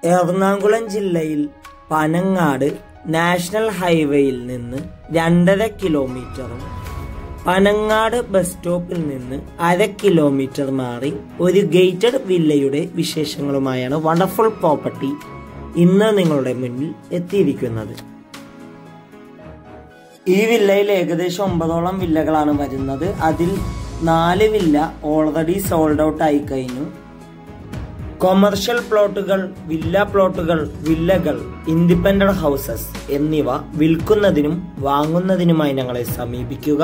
എറണാകുളം ജില്ലയിൽ പനങ്ങാട് നാഷണൽ ഹൈവേയിൽ നിന്ന് രണ്ടര കിലോമീറ്ററും പനങ്ങാട് ബസ് സ്റ്റോപ്പിൽ നിന്ന് അര കിലോമീറ്റർ മാറി ഒരു ഗേറ്റഡ് വില്ലയുടെ വിശേഷങ്ങളുമായാണ് വണ്ടർഫുൾ പ്രോപ്പർട്ടി ഇന്ന് നിങ്ങളുടെ മുന്നിൽ എത്തിയിരിക്കുന്നത് ഈ വില്ലയിൽ ഏകദേശം ഒമ്പതോളം വില്ലകളാണ് വരുന്നത് അതിൽ നാല് വില്ല ഓൾറെഡി സോൾഡ് ഔട്ട് ആയി കഴിഞ്ഞു കൊമേഴ്ഷ്യൽ പ്ലോട്ടുകൾ വില്ല പ്ലോട്ടുകൾ വില്ലകൾ ഇൻഡിപെൻഡന്റ് ഹൗസസ് എന്നിവ വിൽക്കുന്നതിനും വാങ്ങുന്നതിനുമായി ഞങ്ങളെ സമീപിക്കുക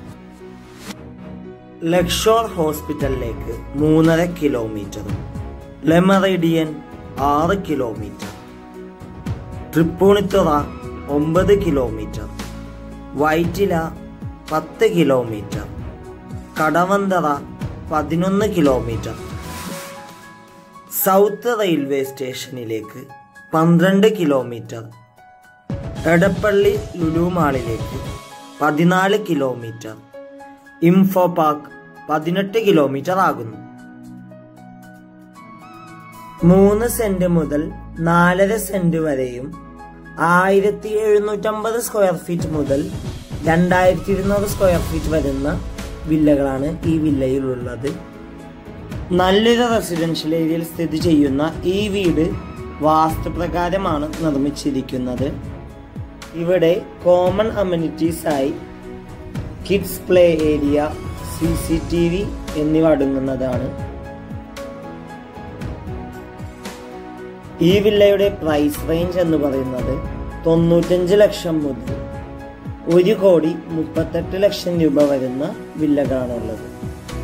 ലക്ഷോർ ഹോസ്പിറ്റലിലേക്ക് മൂന്നര കിലോമീറ്ററും ലെമറേഡിയൻ ആറ് കിലോമീറ്റർ തൃപ്പൂണിത്തുറ ഒമ്പത് കിലോമീറ്റർ വൈറ്റില പത്ത് കിലോമീറ്റർ കടവന്തറ പതിനൊന്ന് കിലോമീറ്റർ സൗത്ത് റെയിൽവേ സ്റ്റേഷനിലേക്ക് പന്ത്രണ്ട് കിലോമീറ്റർ എടപ്പള്ളി ലുലു മാളിലേക്ക് പതിനാല് കിലോമീറ്റർ ഇൻഫോ പാർക്ക് പതിനെട്ട് കിലോമീറ്റർ ആകുന്നു മൂന്ന് സെന്റ് മുതൽ നാലര സെന്റ് വരെയും ആയിരത്തി എഴുന്നൂറ്റമ്പത് സ്ക്വയർ ഫീറ്റ് മുതൽ രണ്ടായിരത്തി ഇരുന്നൂറ് സ്ക്വയർ ഫീറ്റ് വരുന്ന വില്ലകളാണ് ഈ വില്ലയിലുള്ളത് നല്ലൊരു റെസിഡൻഷ്യൽ ഏരിയയിൽ സ്ഥിതി ചെയ്യുന്ന ഈ വീട് വാസ്തുപ്രകാരമാണ് നിർമ്മിച്ചിരിക്കുന്നത് ഇവിടെ കോമൺ അമ്യൂണിറ്റീസ് ആയി kids play area C C T V എന്നിവ അടങ്ങുന്നതാണ് ഈ വില്ലയുടെ പ്രൈസ് റേഞ്ച് എന്ന് പറയുന്നത് തൊണ്ണൂറ്റഞ്ച് ലക്ഷം മുതൽ ഒരു കോടി മുപ്പത്തെട്ട് ലക്ഷം രൂപ വരുന്ന വില്ലകളാണുള്ളത്